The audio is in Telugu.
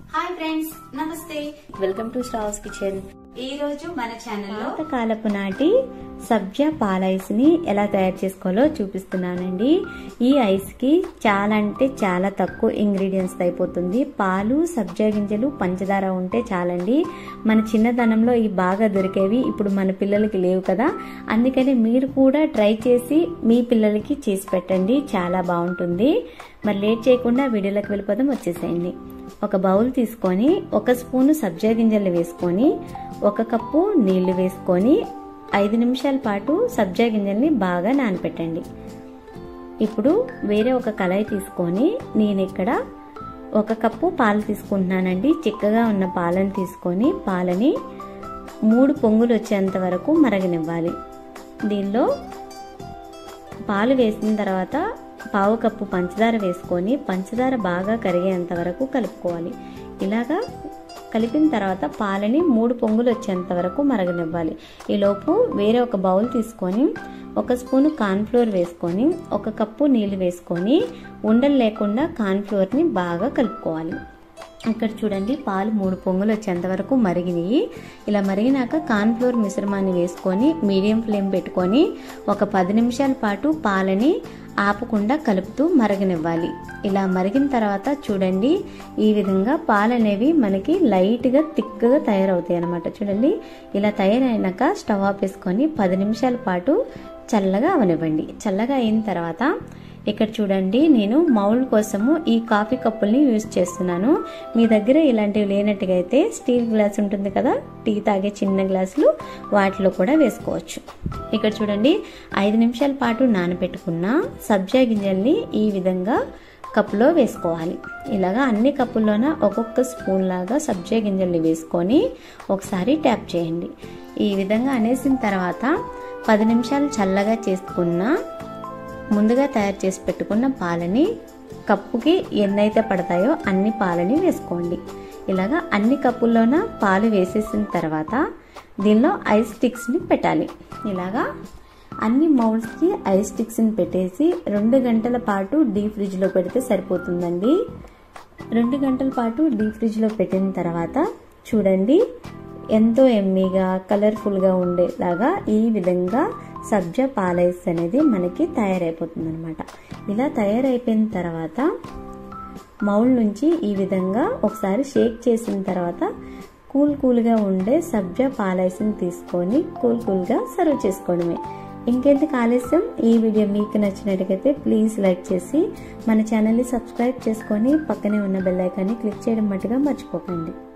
hi friends namaste welcome to stars kitchen ఈ రోజు మన ఛానల్లో పాతకాలపు నాటి సబ్జా పాల ఐస్ ని ఎలా తయారు చేసుకోవాలో చూపిస్తున్నానండి ఈ ఐస్ కి చాలా అంటే చాలా తక్కువ ఇంగ్రీడియంట్స్ అయిపోతుంది పాలు సబ్జా గింజలు పంచదార ఉంటే చాలండి మన చిన్నతనంలో ఈ బాగా దొరికేవి ఇప్పుడు మన పిల్లలకి లేవు కదా అందుకని మీరు కూడా ట్రై చేసి మీ పిల్లలకి చేసి పెట్టండి చాలా బాగుంటుంది మరి లేట్ చేయకుండా వీడియోలోకి వెళ్ళిపోదాం వచ్చేసేయండి ఒక బౌల్ తీసుకొని ఒక స్పూను సబ్జా గింజలు వేసుకొని ఒక కప్పు నీళ్లు వేసుకొని ఐదు నిమిషాల పాటు సబ్జా గింజల్ని బాగా నానపెట్టండి ఇప్పుడు వేరే ఒక కళాయి తీసుకొని నేను ఇక్కడ ఒక కప్పు పాలు తీసుకుంటున్నానండి చిక్కగా ఉన్న పాలను తీసుకొని పాలని మూడు పొంగులు వచ్చేంత వరకు మరగనివ్వాలి దీనిలో పాలు వేసిన తర్వాత పావు కప్పు పంచదార వేసుకొని పంచదార బాగా కరిగేంత వరకు కలుపుకోవాలి ఇలాగా కలిపిన తర్వాత పాలని మూడు పొంగులు వచ్చేంత వరకు మరగనివ్వాలి ఈలోపు వేరే ఒక బౌల్ తీసుకొని ఒక స్పూను కార్న్ఫ్లోర్ వేసుకొని ఒక కప్పు నీళ్లు వేసుకొని ఉండలు లేకుండా కార్న్ఫ్లోర్ని బాగా కలుపుకోవాలి ఇక్కడ చూడండి పాలు మూడు పొంగులు వచ్చేంత వరకు మరిగినాయి ఇలా మరిగినాక కార్న్ఫ్లోర్ మిశ్రమాన్ని వేసుకొని మీడియం ఫ్లేమ్ పెట్టుకొని ఒక పది నిమిషాల పాటు పాలని ఆపకుండా కలుపుతూ మరగనివ్వాలి ఇలా మరిగిన తర్వాత చూడండి ఈ విధంగా పాలు అనేవి మనకి లైట్గా థిక్గా తయారవుతాయి అనమాట చూడండి ఇలా తయారైనాక స్టవ్ ఆపేసుకొని పది నిమిషాల పాటు చల్లగా అవనివ్వండి చల్లగా అయిన తర్వాత ఇక్కడ చూడండి నేను మౌల్ కోసము ఈ కాఫీ కప్పుల్ని యూజ్ చేస్తున్నాను మీ దగ్గర ఇలాంటివి లేనట్టుగా అయితే స్టీల్ గ్లాస్ ఉంటుంది కదా టీ తాగే చిన్న గ్లాసులు వాటిలో కూడా వేసుకోవచ్చు ఇక్కడ చూడండి ఐదు నిమిషాల పాటు నానబెట్టుకున్న సబ్జా గింజల్ని ఈ విధంగా కప్పులో వేసుకోవాలి ఇలాగా అన్ని కప్పుల్లోన ఒక్కొక్క స్పూన్ లాగా సబ్జా గింజల్ని వేసుకొని ఒకసారి ట్యాప్ చేయండి ఈ విధంగా అనేసిన తర్వాత పది నిమిషాలు చల్లగా చేసుకున్న ముందుగా తయారు చేసి పెట్టుకున్న పాలని కప్పుకి ఎన్నైతే పడతాయో అన్ని పాలని వేసుకోండి ఇలాగా అన్ని కప్పుల్లోన పాలు వేసేసిన తర్వాత దీనిలో ఐస్ స్టిక్స్ని పెట్టాలి ఇలాగా అన్ని మౌల్స్కి ఐస్ స్టిక్స్ని పెట్టేసి రెండు గంటల పాటు డీప్ ఫ్రిడ్జ్లో పెడితే సరిపోతుందండి రెండు గంటల పాటు డీప్ ఫ్రిడ్జ్లో పెట్టిన తర్వాత చూడండి ఎంతో ఎమ్మీగా కలర్ఫుల్గా ఉండేలాగా ఈ విధంగా సబ్జా పాలైస్ అనేది మనకి తయారైపోతుంది అనమాట ఇలా తయారైపోయిన తర్వాత మౌల్ నుంచి ఈ విధంగా ఒకసారి షేక్ చేసిన తర్వాత కూల్ కూల్గా ఉండే సబ్జా పాలైస్ని తీసుకొని కూల్ కూల్గా సర్వ్ చేసుకోవడమే ఇంకెందుకు ఆలస్యం ఈ వీడియో మీకు నచ్చినట్టుగైతే ప్లీజ్ లైక్ చేసి మన ఛానల్ని సబ్స్క్రైబ్ చేసుకొని పక్కనే ఉన్న బెల్ ఐకాన్ని క్లిక్ చేయడం మట్టుగా మర్చిపోకండి